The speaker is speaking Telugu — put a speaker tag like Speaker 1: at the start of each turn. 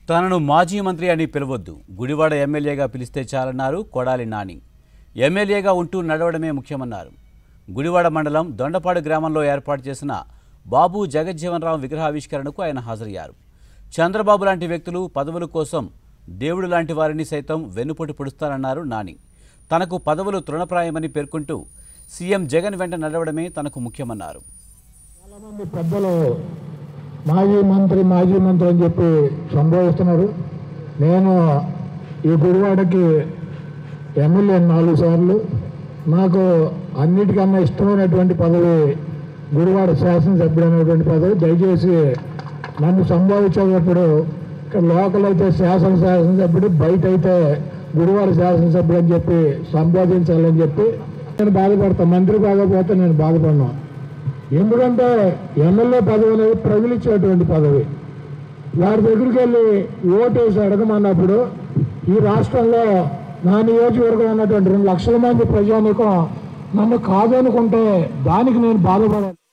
Speaker 1: తనను మాజీ మంత్రి అని పిలవద్దు గుడివాడ ఎమ్మెల్యేగా పిలిస్తే చాలన్నారు కొడాలి నాని ఎమ్మెల్యేగా ఉంటూ నడవడమే ముఖ్యమన్నారు గుడివాడ మండలం దొండపాడు గ్రామంలో ఏర్పాటు చేసిన బాబు జగజ్జీవన్ రామ్ విగ్రహావిష్కరణకు ఆయన హాజరయ్యారు చంద్రబాబు లాంటి వ్యక్తులు పదవుల కోసం దేవుడు లాంటి వారిని సైతం వెన్నుపోటు పొడుస్తారన్నారు నాని తనకు పదవులు తృణప్రాయమని పేర్కొంటూ సీఎం జగన్ వెంట నడవడమే తనకు ముఖ్యమన్నారు
Speaker 2: చాలామంది పెద్దలు మాజీ మంత్రి మాజీ మంత్రి అని చెప్పి సంబోధిస్తున్నారు నేను ఈ గుడివాడకి ఎమ్మెల్యే నాలుగు సార్లు నాకు అన్నిటికన్నా ఇష్టమైనటువంటి పదవి గుడివాడ శాసనసభ్యుడు అనేటువంటి పదవి దయచేసి నన్ను సంబోధించేటప్పుడు ఇక్కడ లోకల్ అయితే శాసన శాసనసభ్యుడు బయట అయితే గుడివాడ శాసనసభ్యుడు అని చెప్పి సంబోధించాలని చెప్పి నేను బాధపడతాను మంత్రి కాకపోతే నేను బాధపడినా ఎందుకంటే ఎమ్మెల్యే పదవి అనేది ప్రజలు ఇచ్చేటువంటి పదవి వారి దగ్గరికి వెళ్ళి ఓటేసి అడగమన్నప్పుడు ఈ రాష్ట్రంలో నా నియోజకవర్గం ఉన్నటువంటి రెండు లక్షల మంది ప్రజానికం నన్ను కాదనుకుంటే దానికి నేను బాధపడాలి